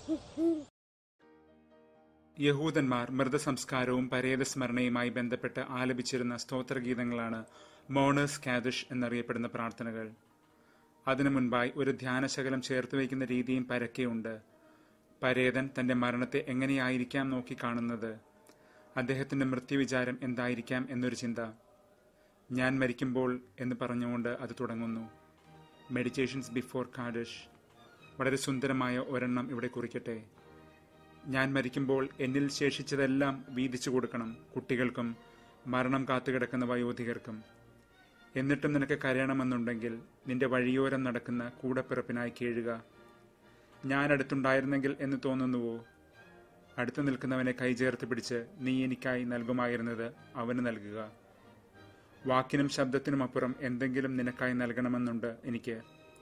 യഹൂദന്മാർ മൃതസംസ്കാരവും പരേതസ്മരണയുമായി ബന്ധപ്പെട്ട് ആലപിച്ചിരുന്ന സ്തോത്രഗീതങ്ങളാണ് മോണേഴ്സ് കാദിഷ് എന്നറിയപ്പെടുന്ന പ്രാർത്ഥനകൾ അതിനു മുൻപായി ഒരു ധ്യാനശകലം ചേർത്ത് വയ്ക്കുന്ന രീതിയും പരക്കെയുണ്ട് പരേതൻ തന്റെ മരണത്തെ എങ്ങനെയായിരിക്കാം നോക്കി കാണുന്നത് അദ്ദേഹത്തിന്റെ മൃത്യുവിചാരം എന്തായിരിക്കാം എന്നൊരു ചിന്ത ഞാൻ മരിക്കുമ്പോൾ എന്ന് പറഞ്ഞുകൊണ്ട് അത് തുടങ്ങുന്നു മെഡിറ്റേഷൻസ് ബിഫോർ കാഡിഷ് വളരെ സുന്ദരമായ ഒരെണ്ണം ഇവിടെ കുറിക്കട്ടെ ഞാൻ മരിക്കുമ്പോൾ എന്നിൽ ശേഷിച്ചതെല്ലാം വീതിച്ചു കൊടുക്കണം കുട്ടികൾക്കും മരണം കാത്തുകിടക്കുന്ന വയോധികർക്കും എന്നിട്ടും നിനക്ക് കരയണമെന്നുണ്ടെങ്കിൽ നിന്റെ വഴിയോരം നടക്കുന്ന കൂടപ്പിറപ്പിനായി കീഴുക ഞാൻ അടുത്തുണ്ടായിരുന്നെങ്കിൽ എന്ന് തോന്നുന്നുവോ അടുത്തു നിൽക്കുന്നവനെ കൈചേർത്ത് പിടിച്ച് നീ എനിക്കായി നൽകുമായിരുന്നത് അവന് നൽകുക വാക്കിനും ശബ്ദത്തിനും അപ്പുറം എന്തെങ്കിലും നിനക്കായി നൽകണമെന്നുണ്ട് എനിക്ക്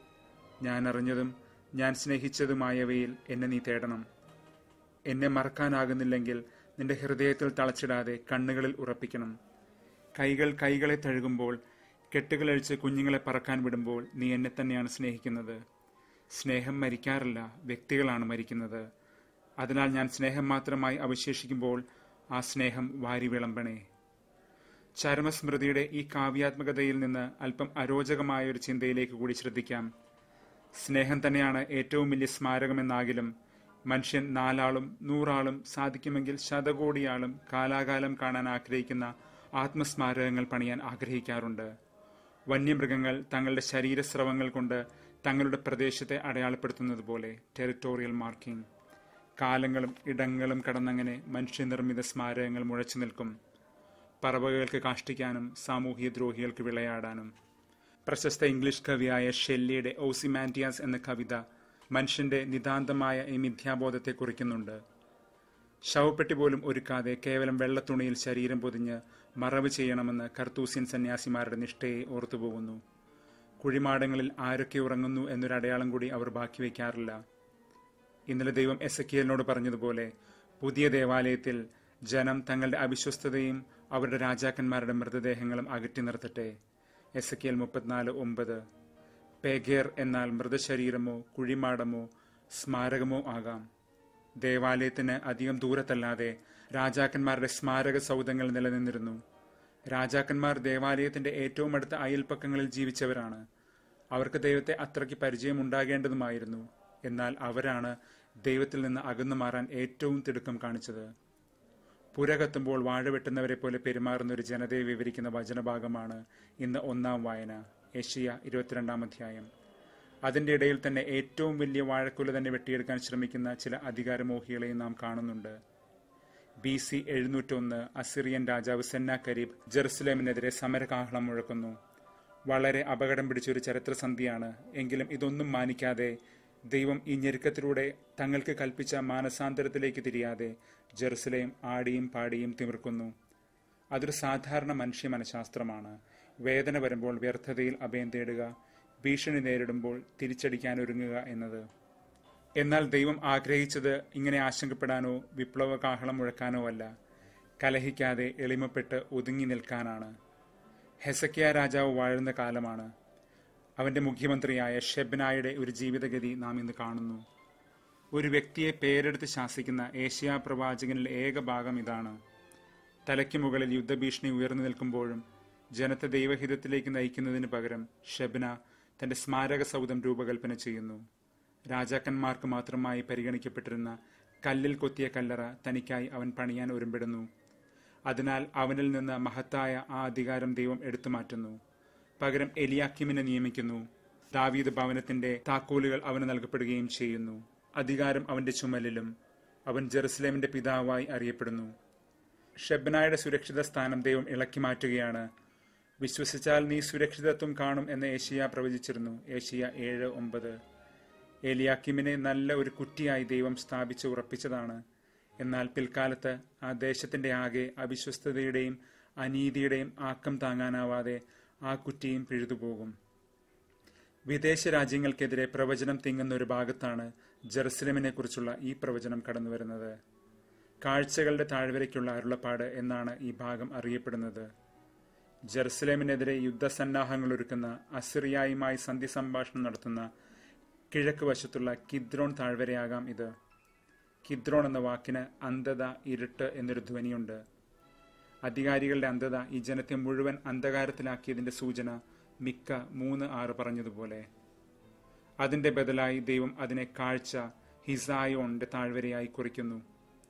ഞാൻ അറിഞ്ഞതും ഞാൻ സ്നേഹിച്ചതുമായവയിൽ എന്നെ നീ തേടണം എന്നെ മറക്കാനാകുന്നില്ലെങ്കിൽ നിന്റെ ഹൃദയത്തിൽ തളച്ചിടാതെ കണ്ണുകളിൽ ഉറപ്പിക്കണം കൈകൾ കൈകളെ തഴുകുമ്പോൾ കെട്ടുകളഴിച്ച് കുഞ്ഞുങ്ങളെ പറക്കാൻ വിടുമ്പോൾ നീ എന്നെ തന്നെയാണ് സ്നേഹിക്കുന്നത് സ്നേഹം മരിക്കാറില്ല വ്യക്തികളാണ് മരിക്കുന്നത് അതിനാൽ ഞാൻ സ്നേഹം മാത്രമായി അവശേഷിക്കുമ്പോൾ ആ സ്നേഹം വാരി വിളമ്പണേ ചരമസ്മൃതിയുടെ ഈ കാവ്യാത്മകതയിൽ നിന്ന് അല്പം അരോചകമായ ഒരു ചിന്തയിലേക്ക് കൂടി ശ്രദ്ധിക്കാം സ്നേഹം തന്നെയാണ് ഏറ്റവും വലിയ സ്മാരകമെന്നാകിലും മനുഷ്യൻ നാലാളും നൂറാളും സാധിക്കുമെങ്കിൽ ശതകോടിയാളും കാലാകാലം കാണാൻ ആഗ്രഹിക്കുന്ന ആത്മസ്മാരകങ്ങൾ പണിയാൻ ആഗ്രഹിക്കാറുണ്ട് വന്യമൃഗങ്ങൾ തങ്ങളുടെ ശരീരസ്രവങ്ങൾ കൊണ്ട് തങ്ങളുടെ പ്രദേശത്തെ അടയാളപ്പെടുത്തുന്നത് പോലെ ടെറിട്ടോറിയൽ മാർക്കിംഗ് കാലങ്ങളും ഇടങ്ങളും കടന്നങ്ങനെ മനുഷ്യനിർമ്മിത സ്മാരകങ്ങൾ മുഴച്ചു നിൽക്കും പറവകൾക്ക് കാഷ്ടിക്കാനും സാമൂഹ്യ ദ്രോഹികൾക്ക് വിളയാടാനും പ്രശസ്ത ഇംഗ്ലീഷ് കവിയായ ഷെല്ലിയുടെ ഓസിമാൻറ്റിയാസ് എന്ന കവിത മനുഷ്യന്റെ നിതാന്തമായ ഈ മിഥ്യാബോധത്തെ കുറിക്കുന്നുണ്ട് ശവപ്പെട്ടി പോലും ഒരുക്കാതെ കേവലം വെള്ളത്തുണിയിൽ ശരീരം പൊതിഞ്ഞ് മറവ് ചെയ്യണമെന്ന് കർത്തൂസ്യൻ സന്യാസിമാരുടെ നിഷ്ഠയെ ഓർത്തുപോകുന്നു കുഴിമാടങ്ങളിൽ ആരൊക്കെ ഉറങ്ങുന്നു എന്നൊരു അടയാളം കൂടി അവർ ബാക്കി വയ്ക്കാറില്ല ഇന്നലെ ദൈവം എസക്കിയലിനോട് പറഞ്ഞതുപോലെ പുതിയ ദേവാലയത്തിൽ ജനം തങ്ങളുടെ അവിശ്വസ്തതയും അവരുടെ രാജാക്കന്മാരുടെ മൃതദേഹങ്ങളും അകറ്റി നിർത്തട്ടെ എസക്കിയൽ മുപ്പത്തിനാല് ഒമ്പത് പേഗേർ എന്നാൽ മൃതശരീരമോ കുഴിമാടമോ സ്മാരകമോ ആകാം ദേവാലയത്തിന് അധികം ദൂരത്തല്ലാതെ രാജാക്കന്മാരുടെ സ്മാരക സൗധങ്ങൾ നിലനിന്നിരുന്നു രാജാക്കന്മാർ ദേവാലയത്തിന്റെ ഏറ്റവും അടുത്ത അയൽപ്പക്കങ്ങളിൽ ജീവിച്ചവരാണ് അവർക്ക് ദൈവത്തെ അത്രയ്ക്ക് പരിചയമുണ്ടാകേണ്ടതുമായിരുന്നു എന്നാൽ അവരാണ് ദൈവത്തിൽ നിന്ന് അകന്നു മാറാൻ ഏറ്റവും തിടുക്കം കാണിച്ചത് പുര കത്തുമ്പോൾ വാഴ വെട്ടുന്നവരെ പോലെ പെരുമാറുന്ന ഒരു ജനതയെ വിവരിക്കുന്ന വചനഭാഗമാണ് ഇന്ന് ഒന്നാം വായന ഏഷ്യ ഇരുപത്തിരണ്ടാം അധ്യായം അതിന്റെ ഇടയിൽ തന്നെ ഏറ്റവും വലിയ വാഴക്കുല തന്നെ വെട്ടിയെടുക്കാൻ ശ്രമിക്കുന്ന ചില അധികാരമോഹികളെയും നാം കാണുന്നുണ്ട് ബി സി എഴുന്നൂറ്റൊന്ന് അസിറിയൻ രാജാവ് സെന്ന കരീബ് ജെറുസലേമിനെതിരെ സമരകാഹളം മുഴക്കുന്നു വളരെ അപകടം പിടിച്ചൊരു ചരിത്രസന്ധിയാണ് എങ്കിലും ഇതൊന്നും മാനിക്കാതെ ദൈവം ഈ ഞെരുക്കത്തിലൂടെ തങ്ങൾക്ക് കൽപ്പിച്ച മാനസാന്തരത്തിലേക്ക് തിരിയാതെ ജെറുസലേം ആടിയും പാടിയും തിമിർക്കുന്നു അതൊരു സാധാരണ മനുഷ്യ മനഃശാസ്ത്രമാണ് വേദന വരുമ്പോൾ വ്യർത്ഥതയിൽ അഭയം തേടുക ഭീഷണി നേരിടുമ്പോൾ തിരിച്ചടിക്കാൻ ഒരുങ്ങുക എന്നത് എന്നാൽ ദൈവം ആഗ്രഹിച്ചത് ഇങ്ങനെ ആശങ്കപ്പെടാനോ വിപ്ലവ കാഹളം മുഴക്കാനോ അല്ല കലഹിക്കാതെ എളിമപ്പെട്ട് ഒതുങ്ങി നിൽക്കാനാണ് ഹെസക്കിയ രാജാവ് വാഴുന്ന കാലമാണ് അവന്റെ മുഖ്യമന്ത്രിയായ ഷെബ്നായുടെ ഒരു ജീവിതഗതി നാം ഇന്ന് കാണുന്നു ഒരു വ്യക്തിയെ പേരെടുത്ത് ശാസിക്കുന്ന ഏഷ്യാ പ്രവാചകനിലെ ഏക ഭാഗം ഇതാണ് തലയ്ക്ക് മുകളിൽ യുദ്ധഭീഷണി ഉയർന്നു നിൽക്കുമ്പോഴും ജനത്തെ ദൈവഹിതത്തിലേക്ക് നയിക്കുന്നതിന് പകരം ഷെബ്ന തന്റെ സ്മാരക സൗധം രൂപകൽപ്പന ചെയ്യുന്നു രാജാക്കന്മാർക്ക് മാത്രമായി പരിഗണിക്കപ്പെട്ടിരുന്ന കല്ലിൽ കൊത്തിയ കല്ലറ തനിക്കായി അവൻ പണിയാൻ ഒരുമ്പെടുന്നു അതിനാൽ അവനിൽ നിന്ന് മഹത്തായ ആ അധികാരം ദൈവം എടുത്തു മാറ്റുന്നു പകരം എലിയാക്കിമിനെ നിയമിക്കുന്നു ദാവീദ് ഭവനത്തിന്റെ താക്കോലുകൾ അവന് നൽകപ്പെടുകയും ചെയ്യുന്നു അധികാരം അവന്റെ ചുമലിലും അവൻ ജെറുസലേമിന്റെ പിതാവായി അറിയപ്പെടുന്നു ഷെബ്നായുടെ സുരക്ഷിത സ്ഥാനം ദൈവം ഇളക്കി മാറ്റുകയാണ് വിശ്വസിച്ചാൽ നീ സുരക്ഷിതത്വം കാണും എന്ന് ഏഷ്യ പ്രവചിച്ചിരുന്നു ഏഷ്യ ഏഴ് ഒമ്പത് ഏലിയാക്കിമിനെ നല്ല ഒരു കുറ്റിയായി ദൈവം സ്ഥാപിച്ച് ഉറപ്പിച്ചതാണ് എന്നാൽ പിൽക്കാലത്ത് ആ ദേശത്തിന്റെ ആകെ അവിശ്വസ്തതയുടെയും അനീതിയുടെയും ആക്കം താങ്ങാനാവാതെ ആ കുറ്റിയും പിഴുതുപോകും വിദേശ രാജ്യങ്ങൾക്കെതിരെ പ്രവചനം തിങ്ങുന്ന ഒരു ഭാഗത്താണ് ജെറുസലേമിനെ കുറിച്ചുള്ള ഈ പ്രവചനം കടന്നുവരുന്നത് കാഴ്ചകളുടെ താഴ്വരയ്ക്കുള്ള അരുളപ്പാട് എന്നാണ് ഈ ഭാഗം അറിയപ്പെടുന്നത് ജെറുസലേമിനെതിരെ യുദ്ധസന്നാഹങ്ങൾ ഒരുക്കുന്ന അസിറിയായുമായി സന്ധി സംഭാഷണം നടത്തുന്ന കിഴക്ക് വശത്തുള്ള കിദ്രോൺ താഴ്വരയാകാം ഇത് കിദ്രോൺ എന്ന വാക്കിന് അന്ധത ഇരുട്ട് എന്നൊരു ധ്വനിയുണ്ട് അധികാരികളുടെ അന്ധത ഈ ജനത്തെ മുഴുവൻ അന്ധകാരത്തിലാക്കിയതിന്റെ സൂചന മിക്ക മൂന്ന് ആറ് പറഞ്ഞതുപോലെ അതിന്റെ ബദലായി ദൈവം അതിനെ കാഴ്ച ഹിസായോന്റെ താഴ്വരയായി കുറിക്കുന്നു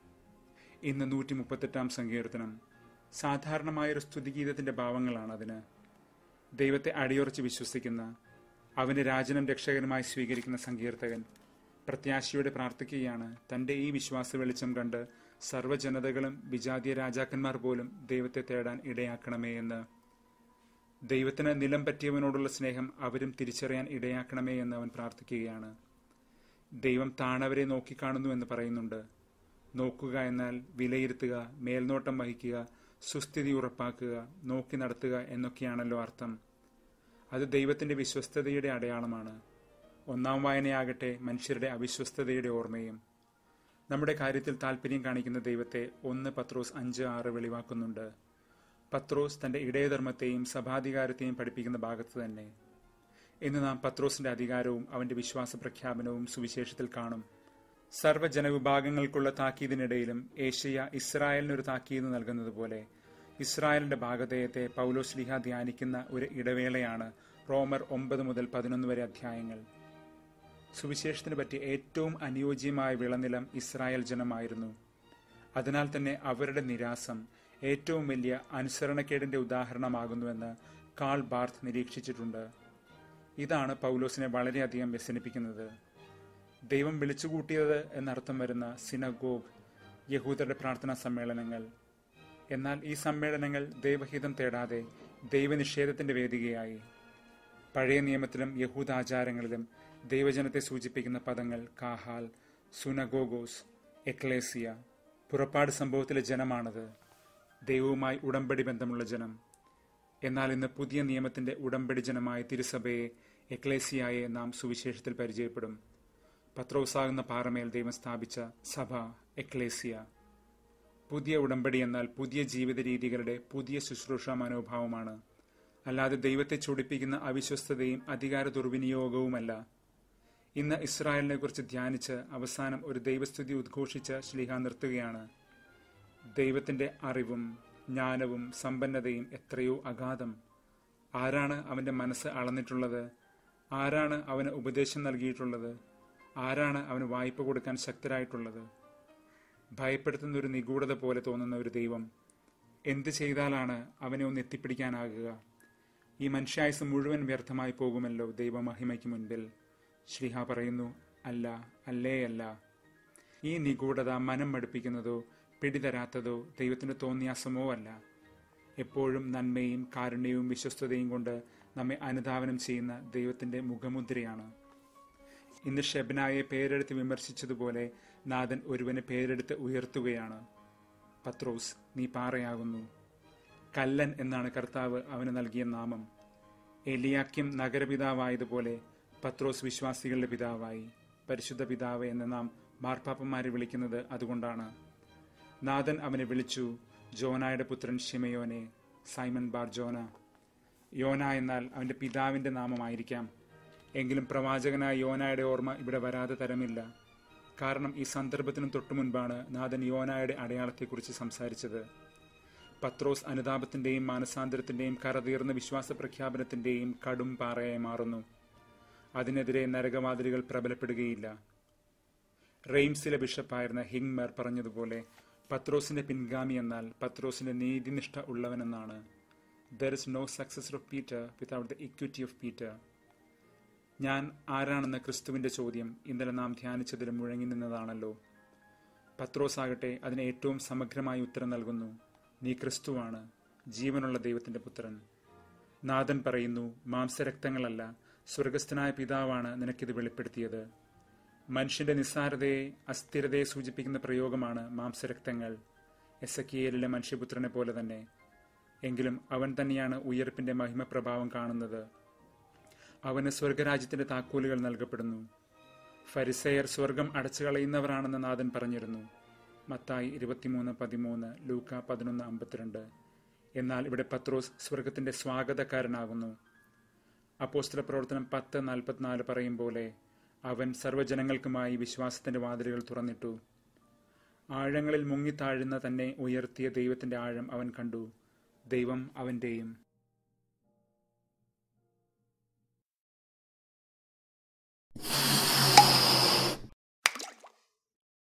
ഇന്ന് നൂറ്റി മുപ്പത്തെട്ടാം സങ്കീർത്തനം സാധാരണമായൊരു സ്തുതിഗീതത്തിന്റെ ഭാവങ്ങളാണ് അതിന് ദൈവത്തെ അടിയുറച്ച് വിശ്വസിക്കുന്ന അവന് രാജനം രക്ഷകനുമായി സ്വീകരിക്കുന്ന സങ്കീർത്തകൻ പ്രത്യാശയോടെ പ്രാർത്ഥിക്കുകയാണ് തന്റെ ഈ വിശ്വാസ വെളിച്ചം കണ്ട് സർവ്വജനതകളും വിജാതീയ രാജാക്കന്മാർ പോലും ദൈവത്തെ തേടാൻ ഇടയാക്കണമേ എന്ന് ദൈവത്തിന് നിലം പറ്റിയവനോടുള്ള സ്നേഹം അവരും തിരിച്ചറിയാൻ ഇടയാക്കണമേ എന്ന് അവൻ പ്രാർത്ഥിക്കുകയാണ് ദൈവം താണവരെ നോക്കിക്കാണുന്നു എന്ന് പറയുന്നുണ്ട് നോക്കുക എന്നാൽ വിലയിരുത്തുക മേൽനോട്ടം വഹിക്കുക സുസ്ഥിതി ഉറപ്പാക്കുക നോക്കി നടത്തുക എന്നൊക്കെയാണല്ലോ അർത്ഥം അത് ദൈവത്തിന്റെ വിശ്വസ്തതയുടെ അടയാളമാണ് ഒന്നാം വായനയാകട്ടെ മനുഷ്യരുടെ അവിശ്വസ്തതയുടെ ഓർമ്മയും നമ്മുടെ കാര്യത്തിൽ താല്പര്യം കാണിക്കുന്ന ദൈവത്തെ ഒന്ന് പത്രോസ് അഞ്ച് ആറ് വെളിവാക്കുന്നുണ്ട് പത്രോസ് തന്റെ ഇടയധർമ്മത്തെയും സഭാധികാരത്തെയും പഠിപ്പിക്കുന്ന ഭാഗത്ത് തന്നെ ഇന്ന് നാം പത്രോസിന്റെ അധികാരവും അവന്റെ വിശ്വാസ പ്രഖ്യാപനവും സുവിശേഷത്തിൽ കാണും സർവ്വജനവിഭാഗങ്ങൾക്കുള്ള താക്കീതിനിടയിലും ഏഷ്യ ഇസ്രായേലിനൊരു താക്കീത് നൽകുന്നത് പോലെ ഇസ്രായേലിന്റെ ഭാഗതയത്തെ പൗലോസ്ലിഹ ധ്യാനിക്കുന്ന ഒരു ഇടവേളയാണ് റോമർ ഒമ്പത് മുതൽ പതിനൊന്ന് വരെ അധ്യായങ്ങൾ സുവിശേഷത്തിന് പറ്റിയ ഏറ്റവും അനുയോജ്യമായ വിളനിലം ഇസ്രായേൽ ജനമായിരുന്നു അതിനാൽ തന്നെ അവരുടെ നിരാസം ഏറ്റവും വലിയ അനുസരണക്കേടിന്റെ ഉദാഹരണമാകുന്നുവെന്ന് കാൾ ബാർത്ത് നിരീക്ഷിച്ചിട്ടുണ്ട് ഇതാണ് പൗലോസിനെ വളരെയധികം വ്യസനിപ്പിക്കുന്നത് ദൈവം വിളിച്ചുകൂട്ടിയത് എന്നർത്ഥം വരുന്ന സിനഗോഗ് യഹൂദരുടെ പ്രാർത്ഥനാ സമ്മേളനങ്ങൾ എന്നാൽ ഈ സമ്മേളനങ്ങൾ ദൈവഹിതം തേടാതെ ദൈവനിഷേധത്തിന്റെ വേദികയായി പഴയ നിയമത്തിലും യഹൂദാചാരങ്ങളിലും ദൈവജനത്തെ സൂചിപ്പിക്കുന്ന പദങ്ങൾ കാഹാൽ സുനഗോഗോസ് എക്ലേസിയ പുറപ്പാട് സംഭവത്തിലെ ജനമാണത് ദൈവവുമായി ഉടമ്പടി ബന്ധമുള്ള ജനം എന്നാൽ ഇന്ന് പുതിയ നിയമത്തിന്റെ ഉടമ്പടി ജനമായ തിരുസഭയെ എക്ലേസിയായെ നാം സുവിശേഷത്തിൽ പരിചയപ്പെടും പത്രോസാകുന്ന പാറമേൽ ദൈവം സ്ഥാപിച്ച സഭ എക്ലേസിയ പുതിയ ഉടമ്പടി എന്നാൽ പുതിയ ജീവിത രീതികളുടെ പുതിയ ശുശ്രൂഷ മനോഭാവമാണ് അല്ലാതെ ദൈവത്തെ ചൊടിപ്പിക്കുന്ന അവിശ്വസ്തതയും അധികാര ദുർവിനിയോഗവുമല്ല ഇന്ന് ഇസ്രായേലിനെ കുറിച്ച് ധ്യാനിച്ച് അവസാനം ഒരു ദൈവസ്തുതി ഉദ്ഘോഷിച്ച് ശ്ലീഹ നിർത്തുകയാണ് ദൈവത്തിന്റെ അറിവും ജ്ഞാനവും സമ്പന്നതയും എത്രയോ അഗാധം ആരാണ് അവന്റെ മനസ്സ് അളന്നിട്ടുള്ളത് ആരാണ് അവന് ഉപദേശം നൽകിയിട്ടുള്ളത് ആരാണ് അവന് വായ്പ കൊടുക്കാൻ ശക്തരായിട്ടുള്ളത് ഭയപ്പെടുത്തുന്ന ഒരു നിഗൂഢത പോലെ തോന്നുന്ന ഒരു ദൈവം എന്ത് ചെയ്താലാണ് അവനെ ഒന്ന് എത്തിപ്പിടിക്കാനാകുക ഈ മനുഷ്യായുസ് മുഴുവൻ വ്യർത്ഥമായി പോകുമല്ലോ ദൈവമഹിമയ്ക്ക് മുൻപിൽ ശ്രീഹ പറയുന്നു അല്ല അല്ലേ അല്ല ഈ നിഗൂഢത മനം മടുപ്പിക്കുന്നതോ പിടിതരാത്തതോ ദൈവത്തിന് തോന്നിയാസമോ അല്ല എപ്പോഴും നന്മയും കാരുണ്യവും വിശ്വസ്തതയും കൊണ്ട് നമ്മെ അനുധാവനം ചെയ്യുന്ന ദൈവത്തിന്റെ മുഖമുദ്രയാണ് ഇന്ന് ഷെബ്നായെ പേരെടുത്ത് വിമർശിച്ചതുപോലെ നാഥൻ ഒരുവനെ പേരെടുത്ത് ഉയർത്തുകയാണ് പത്രോസ് നീ പാറയാകുന്നു കല്ലൻ എന്നാണ് കർത്താവ് അവന് നൽകിയ നാമം എലിയാക്യം നഗരപിതാവായതുപോലെ പത്രോസ് വിശ്വാസികളുടെ പിതാവായി പരിശുദ്ധ പിതാവ് എന്ന് നാം മാർപ്പാപ്പന്മാരെ വിളിക്കുന്നത് അതുകൊണ്ടാണ് നാഥൻ അവനെ വിളിച്ചു ജോനായുടെ പുത്രൻ ഷിമയോനെ സൈമൺ ബാർ ജോന യോന എന്നാൽ അവന്റെ പിതാവിന്റെ നാമമായിരിക്കാം എങ്കിലും പ്രവാചകനായ യോനായുടെ ഓർമ്മ ഇവിടെ വരാതെ തരമില്ല കാരണം ഈ സന്ദർഭത്തിനും തൊട്ടു മുൻപാണ് നാഥൻ യോനായുടെ അടയാളത്തെക്കുറിച്ച് സംസാരിച്ചത് പത്രോസ് അനുതാപത്തിന്റെയും മാനസാന്തരത്തിന്റെയും കറതീർന്ന വിശ്വാസ പ്രഖ്യാപനത്തിന്റെയും കടും പാറയായി മാറുന്നു അതിനെതിരെ നരകവാതിലുകൾ പ്രബലപ്പെടുകയില്ല റെയിംസിലെ ബിഷപ്പായിരുന്ന ഹിങ്മർ പറഞ്ഞതുപോലെ പത്രോസിന്റെ പിൻഗാമി എന്നാൽ പത്രോസിന്റെ നീതിനിഷ്ഠ ഉള്ളവനെന്നാണ് there is no success of Peter without the equity of Peter ഞാൻ ആരാണെന്ന ക്രിസ്തുവിന്റെ ചോദ്യം ഇന്നലെ നാം ധ്യാനിച്ചതിൽ മുഴങ്ങി നിന്നതാണല്ലോ പത്രോസ് ആകട്ടെ അതിന് ഏറ്റവും സമഗ്രമായി ഉത്തരം നൽകുന്നു നീ ക്രിസ്തുവാണ് ജീവനുള്ള ദൈവത്തിന്റെ പുത്രൻ നാഥൻ പറയുന്നു മാംസരക്തങ്ങളല്ല സ്വർഗസ്ഥനായ പിതാവാണ് നിനക്കിത് വെളിപ്പെടുത്തിയത് മനുഷ്യന്റെ നിസ്സാരതയെ അസ്ഥിരതയെ സൂചിപ്പിക്കുന്ന പ്രയോഗമാണ് മാംസരക്തങ്ങൾ എസക്കിയേലിലെ മനുഷ്യപുത്രനെ പോലെ തന്നെ എങ്കിലും അവൻ തന്നെയാണ് ഉയർപ്പിന്റെ മഹിമപ്രഭാവം കാണുന്നത് അവന് സ്വർഗരാജ്യത്തിന്റെ താക്കോലുകൾ നൽകപ്പെടുന്നു ഫരിസയർ സ്വർഗം അടച്ചു കളയുന്നവരാണെന്ന് നാഥൻ പറഞ്ഞിരുന്നു മത്തായി ഇരുപത്തിമൂന്ന് പതിമൂന്ന് ലൂക്ക പതിനൊന്ന് അമ്പത്തിരണ്ട് എന്നാൽ ഇവിടെ പത്രോസ് സ്വർഗത്തിന്റെ സ്വാഗതക്കാരനാകുന്നു അപ്പോസ്തല പ്രവർത്തനം പത്ത് നാൽപ്പത്തിനാല് പറയും പോലെ അവൻ സർവ്വജനങ്ങൾക്കുമായി വിശ്വാസത്തിന്റെ വാതിലുകൾ തുറന്നിട്ടു ആഴങ്ങളിൽ മുങ്ങിത്താഴുന്ന തന്നെ ഉയർത്തിയ ദൈവത്തിന്റെ ആഴം അവൻ കണ്ടു ദൈവം അവന്റെയും